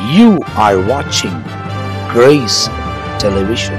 You are watching Grace Television.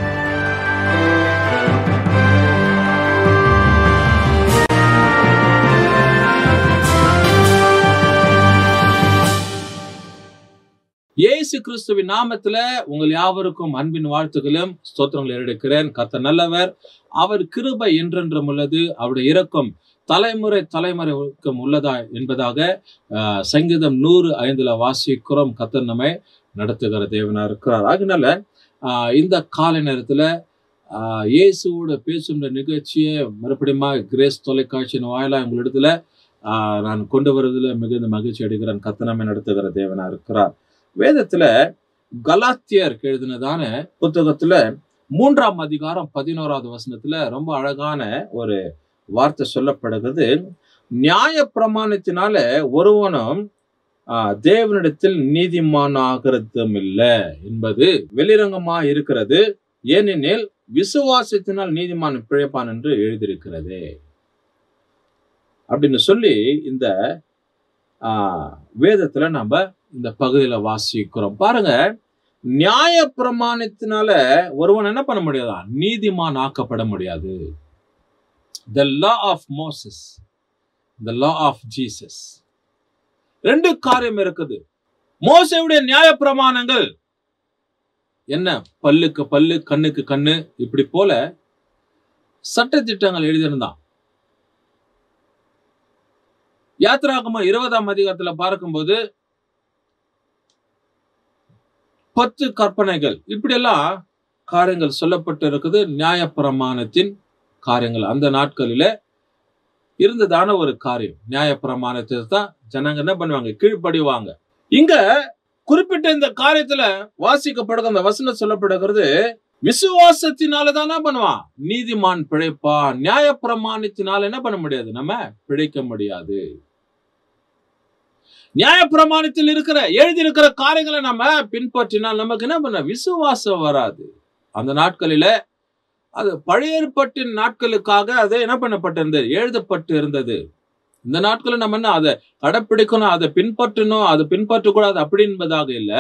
இயேசு கிறிஸ்துவின் நாமத்துல உங்கள் யாவருக்கும் அன்பின் வாழ்த்துக்களும் ஸ்தோத்திரங்களை எடுக்கிறேன் கர்த்தர் நல்லவர் அவர் கிருபை என்றென்றும் உள்ளது அவருடைய இரக்கம் தலைமுறை தலைமுறைக்கும் உள்ளதா என்பதாக ஆஹ், சங்கீதம் நூறு ஐந்துல வாசிக்கிறோம் கர்த்தர் நம்மை நடத்துகிற தேவனா இருக்கிறார் அதனால ஆஹ், இந்த காலை நேரத்துல ஆஹ், இயேசுவோட பேசுகிற நிகழ்ச்சியை மறுபடியும் கிரேஸ் தொலைக்காட்சியின் வாயிலா உங்களிடத்துல ஆஹ், நான் கொண்டு வருவதில் மிகுந்த மகிழ்ச்சி அடைகிறேன் கர்த்தர் நம்மை நடத்துகிற தேவனா இருக்கிறார் வேதத்துல கலாத்தியர் எழுதினதான புத்தகத்துல மூன்றாம் அதிகாரம் பதினோராவது வசனத்துல ரொம்ப அழகான ஒரு வார்த்தை சொல்லப்படுகிறது நியாய பிரமாணத்தினால ஒருவனும் ஆஹ், தேவனிடத்தில் நீதிமானாகிறதும் இல்லை என்பது வெளிரங்கமா இருக்கிறது ஏனெனில் விசுவாசத்தினால் நீதிமான் பிழைப்பான் என்று எழுதியிருக்கிறது அப்படின்னு சொல்லி இந்த ஆஹ், வேதத்துல நம்ம இந்த பகுதியில வாசிக்கிறோம் பாருங்க நியாய பிரமாணத்தினால ஒருவன் என்ன பண்ண முடியாதா நீதிமான் ஆக்கப்பட முடியாது the law of Moses the law of Jesus ரெண்டு காரியம் இருக்குது மோசையுடைய நியாய பிரமாணங்கள் என்ன பல்லுக்கு பல்லு கண்ணுக்கு கண்ணு இப்படி போல சட்டத்திட்டங்கள் எழுதியிருந்தான் யாத்ராகம இருபதாம் அதிகாரத்துல பார்க்கும்போது பத்து கற்பனைகள் இப்படியெல்லாம் காரியங்கள் சொல்லப்பட்டு இருக்குது நியாயப்பிரமாணத்தின் காரியங்கள் அந்த நாட்களில இருந்ததான ஒரு காரியம் நியாயப்பிரமாணத்தை தான் ஜனங்க என்ன பண்ணுவாங்க கீழ்ப்படிவாங்க இங்க குறிப்பிட்ட இந்த காரியத்துல வாசிக்கப்படுகிற அந்த வசனம் சொல்லப்படுகிறது விசுவாசத்தினால தான் என்ன பண்ணுவான் நீதிமான் பிழைப்பா நியாயப்பிரமாணத்தினால என்ன பண்ண முடியாது நம்ம பிழைக்க முடியாது நியாயப்பிரமாணத்தில் இருக்கிற எழுதியிருக்கிற காரியங்களை நம்ம பின்பற்றினால் நமக்கு என்ன பண்ண விசுவாசம் வராது அந்த நாட்களில அது பழைய ஏற்பாட்டின் நாட்களுக்காக அது என்ன பண்ணப்பட்டிருந்தது எழுதப்பட்டு இருந்தது இந்த நாட்களில் நம்ம என்ன அதை கடைப்பிடிக்கணும் அதை பின்பற்றணும் அதை பின்பற்றக்கூடாது அப்படி என்பதாக இல்ல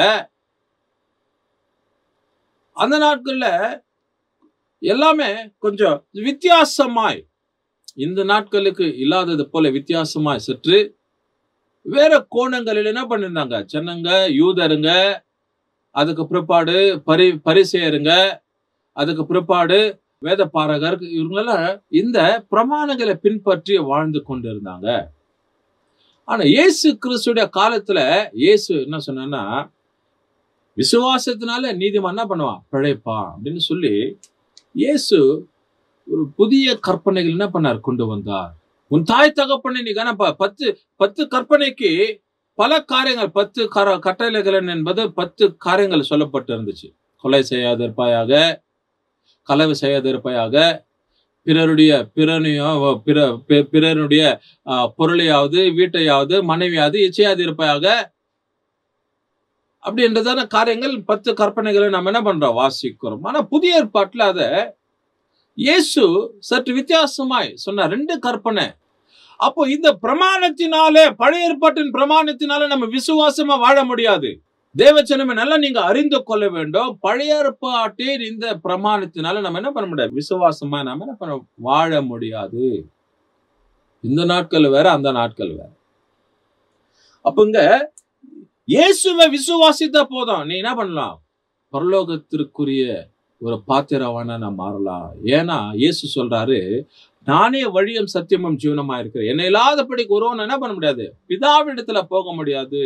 அந்த நாட்கள்ல எல்லாமே கொஞ்சம் வித்தியாசமாய் இந்த நாட்களுக்கு இல்லாதது போல வித்தியாசமாய் சற்று வேற கோணங்களில் என்ன பண்ணிருந்தாங்க ஜனங்க யூதருங்க அதுக்கு பிற்பாடு பரி பரிசெயருங்க அதுக்கு பிற்பாடு வேத பாரகர் இவங்களெல்லாம் இந்த பிரமாணங்களை பின்பற்றி வாழ்ந்து கொண்டு இருந்தாங்க ஆனா இயேசு கிறிஸ்துடைய காலத்துல இயேசு என்ன சொன்னா விசுவாசத்தினால நீதிமான் என்ன பண்ணுவான் பிழைப்பான் அப்படின்னு சொல்லி இயேசு ஒரு புதிய கற்பனைகள் என்ன பண்ணார் கொண்டு வந்தார் உன் தாய் தகப்பனை நீ கணப்பா பத்து பத்து கற்பனைக்கு பல காரியங்கள் பத்து கர கட்டளைகள் என்பது பத்து காரியங்கள் சொல்லப்பட்டு இருந்துச்சு கொலை செய்யாதிருப்பாயாக களவு செய்யாதிருப்பாயாக பிறருடைய பிறனையும் பிற பி- பிறருடைய ஆஹ், பொருளையாவது வீட்டையாவது மனைவியாவது இச்சையாது இருப்பாயாக அப்படின்றதான காரியங்கள் பத்து கற்பனைகளை நம்ம என்ன பண்றோம் வாசிக்கிறோம் ஆனா புதிய ஏற்பாட்டுல அத இயேசு சற்று வித்தியாசமாய் சொன்ன ரெண்டு கற்பனை அப்போ இந்த பிரமாணத்தினாலே பழைய ஏற்பாட்டின் பிரமாணத்தினால நம்ம விசுவாசமா வாழ முடியாது தேவச்சனமே நல்லா நீங்க அறிந்து கொள்ள வேண்டும் பழைய ஏற்பாட்டின் இந்த பிரமாணத்தினால நம்ம என்ன பண்ண முடியாது விசுவாசமா நம்ம என்ன பண்ண வாழ முடியாது இந்த நாட்கள் வேற அந்த நாட்கள் வேற அப்ப இங்க இயேசுவை விசுவாசித்தா போதும் நீ என்ன பண்ணலாம் பரலோகத்திற்குரிய ஒரு பாத்திரவான நான் மாறலாம் ஏன்னா இயேசு சொல்றாரு நானே வழியும் சத்தியமும் ஜீவனமா இருக்கிறேன் என்னை இல்லாதபடிக்கு ஒருவன் என்ன பண்ண முடியாது பிதாவிடத்துல போக முடியாது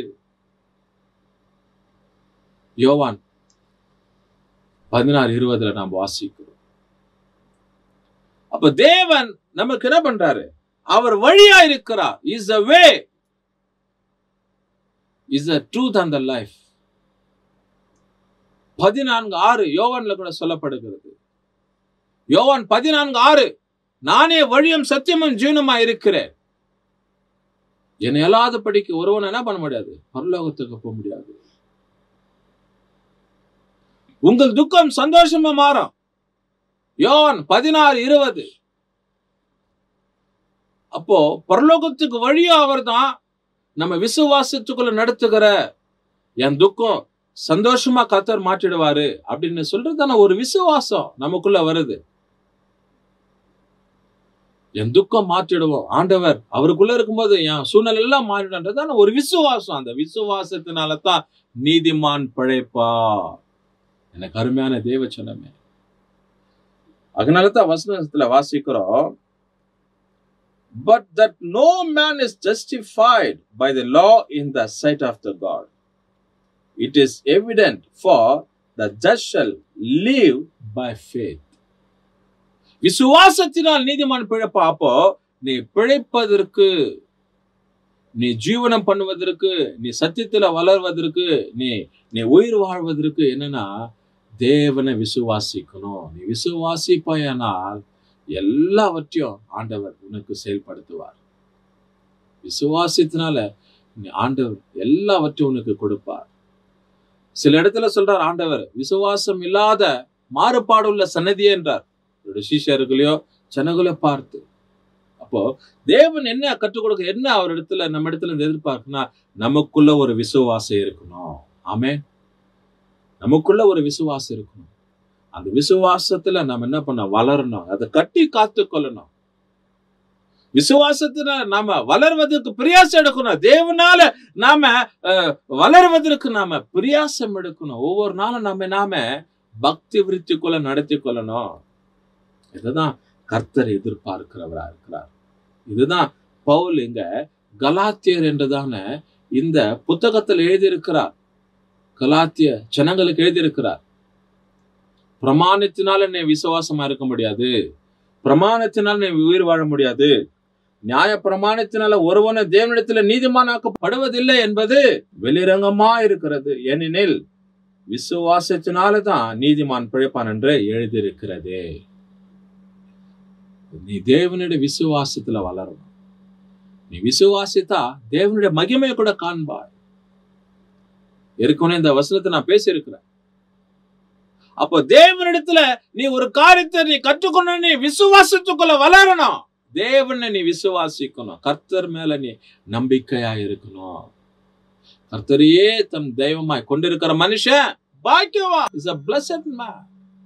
யோவான் பதினாறு இருபதுல நாம் வாசிக்கிறோம் அப்ப தேவன் நமக்கு என்ன பண்றாரு அவர் வழியா இருக்கிறார் is a way is a truth and the life பதினான்கு ஆறு யோவான்ல கூட சொல்லப்படுகிறது யோவான் பதினான்கு ஆறு நானே வழியும் சத்தியமும் ஜீவனமா இருக்கிறேன் என்னை இல்லாதபடிக்கு ஒருவன் என்ன பண்ண முடியாது பரலோகத்துக்கு போக முடியாது உங்கள் துக்கம் சந்தோஷமா மாறும் யோவான் பதினாறு இருபது அப்போ பரலோகத்துக்கு வழியா அவர்தான் நம்ம விசுவாசத்துக்குள்ள நடத்துகிற என் துக்கம் சந்தோஷமா கத்தர் மாற்றிடுவாரு அப்படின்னு சொல்றதான ஒரு விசுவாசம் நமக்குள்ள வருது என் துக்கம் மாற்றிடுவோம் ஆண்டவர் அவருக்குள்ள இருக்கும்போது என் சூழ்நிலை எல்லாம் மாறிடுன்றதான ஒரு விசுவாசம் அந்த விசுவாசத்தினால தான் நீதிமான் பிழைப்பா எனக்கு அருமையான தேவ சொன்னமே அதனால தான் வசனத்துல வாசிக்கிறோம் but that no man is justified by the law in the sight of the God it is evident for the just shall live by faith விசுவாசத்தினால் நீதிமான் பிழைப்பா அப்போ நீ பிழைப்பதற்கு நீ ஜீவனம் பண்ணுவதற்கு நீ சத்தியத்துல வளர்வதற்கு நீ நீ உயிர் வாழ்வதற்கு என்னன்னா தேவனை விசுவாசிக்கணும் நீ விசுவாசிப்பாயானால் எல்லாவற்றையும் ஆண்டவர் உனக்கு செயல்படுத்துவார் விசுவாசத்தினால நீ ஆண்டவர் எல்லாவற்றையும் உனக்கு கொடுப்பார் சில இடத்துல சொல்றார் ஆண்டவர் விசுவாசம் இல்லாத மாறுபாடு உள்ள சன்னதியே என்றார் சீஷர்களையோ ஜனங்களோ பார்த்து அப்போ தேவன் என்ன கற்றுக் கொடுக்க என்ன அவர் இடத்துல நம்ம இடத்துல இருந்து எதிர்பார்க்குன்னா நமக்குள்ள ஒரு விசுவாசம் இருக்கணும் ஆமே நமக்குள்ள ஒரு விசுவாசம் இருக்கணும் அந்த விசுவாசத்துல நம்ம என்ன பண்ண வளரணும் அதை கட்டி காத்து கொள்ளணும் விசுவாசத்துல நாம வளர்வதற்கு பிரியாசம் எடுக்கணும் தேவனால நாம அஹ், வளர்வதற்கு நாம பிரியாசம் எடுக்கணும் ஒவ்வொரு நாளும் நாம நாம பக்தி விருத்திக்குள்ள நடத்தி கொள்ளணும் இதுதான் கர்த்தர் எதிர்பார்க்கிறவரா இருக்கிறார் இதுதான் பவுல் இங்க கலாத்தியர் என்றதான இந்த புத்தகத்தில் எழுதியிருக்கிறார் கலாத்திய ஜனங்களுக்கு எழுதியிருக்கிறார் பிரமாணத்தினால நீ விசுவாசமா இருக்க முடியாது பிரமாணத்தினால நீ உயிர் வாழ முடியாது நியாய பிரமாணத்தினால ஒருவன தேவனிடத்துல நீதிமானாக்கப்படுவதில்லை என்பது வெளிரங்கமா இருக்கிறது ஏனெனில் விசுவாசத்தினால தான் நீதிமான் பிழைப்பான் என்று எழுதியிருக்கிறது நீ தேவனுடைய விசுவாசத்துல வளரணும் நீ விசுவாசித்தா தேவனுடைய மகிமையை கூட காண்பாய் ஏற்கனவே இந்த வசனத்தை நான் பேசியிருக்கிறேன் அப்போ தேவனிடத்துல நீ ஒரு காரியத்தை நீ கற்றுக்கணும் நீ விசுவாசத்துக்குள்ள வளரணும் தேவனை நீ விசுவாசிக்கணும் கர்த்தர் மேல நீ நம்பிக்கையா இருக்கணும் கர்த்தரையே தன் தெய்வமாய் கொண்டிருக்கிற மனுஷன் பாக்கியவா இஸ் அ பிளஸட் மேன்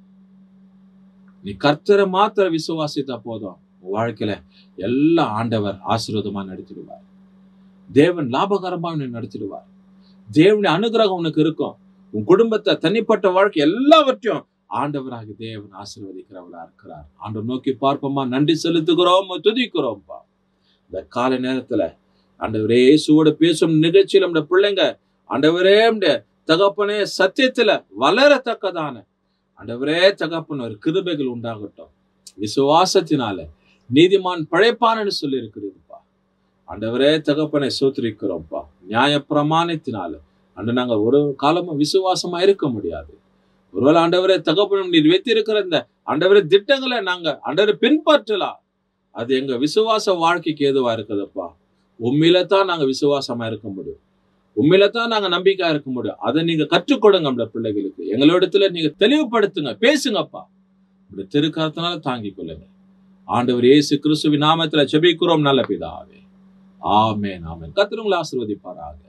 நீ கர்த்தரை மாத்திர விசுவாசித்தா போதும் உன் வாழ்க்கையில எல்லா ஆண்டவர் ஆசீர்வாதமா நடத்திடுவார் தேவன் லாபகரமா உன்னை நடத்திடுவார் தேவனுடைய அனுகிரகம் உனக்கு இருக்கும் உன் குடும்பத்தை தனிப்பட்ட வாழ்க்கை எல்லாவற்றையும் ஆண்டவராக தேவன் ஆசீர்வதிக்கிறவரா இருக்கிறார் ஆண்டவர் நோக்கி பார்ப்போமா நன்றி செலுத்துகிறோம் துதிக்கிறோம்ப்பா இந்த காலை நேரத்துல ஆண்டவரே இயேசுவோட பேசும் நிகழ்ச்சியில் நம்முடைய பிள்ளைங்க ஆண்டவரே நம்முடைய தகப்பனே சத்தியத்துல வளரத்தக்கதான ஆண்டவரே தகப்பன் ஒரு கிருபைகள் உண்டாகட்டும் விசுவாசத்தினால நீதிமான் பழைப்பான்னு சொல்லி இருக்கிறதுப்பா ஆண்டவரே தகப்பனை சோத்திரிக்கிறோம்ப்பா நியாய பிரமாணத்தினால அன்று நாங்க ஒரு காலமும் விசுவாசமா இருக்க முடியாது ஒருவேளை ஆண்டவரே தகப்பனும் நீர் வைத்திருக்கிற இந்த ஆண்டவரே திட்டங்களை நாங்க ஆண்டவரை பின்பற்றலாம் அது எங்க விசுவாச வாழ்க்கைக்கு ஏதுவா இருக்குதுப்பா உண்மையில தான் நாங்க விசுவாசமா இருக்க முடியும் உண்மையில தான் நாங்க நம்பிக்கையா இருக்க முடியும் அதை நீங்க கற்றுக் கொடுங்க நம்மள பிள்ளைகளுக்கு எங்களிடத்துல நீங்க தெளிவுபடுத்துங்க பேசுங்கப்பா இப்படி திருக்கரத்தினால தாங்கிக் கொள்ளுங்க ஆண்டவர் இயேசு கிறிஸ்துவின் நாமத்துல செபிக்கிறோம் நல்ல பிதாவே ஆமென் ஆமென் கத்திரங்களை ஆசீர்வதிப்பாராக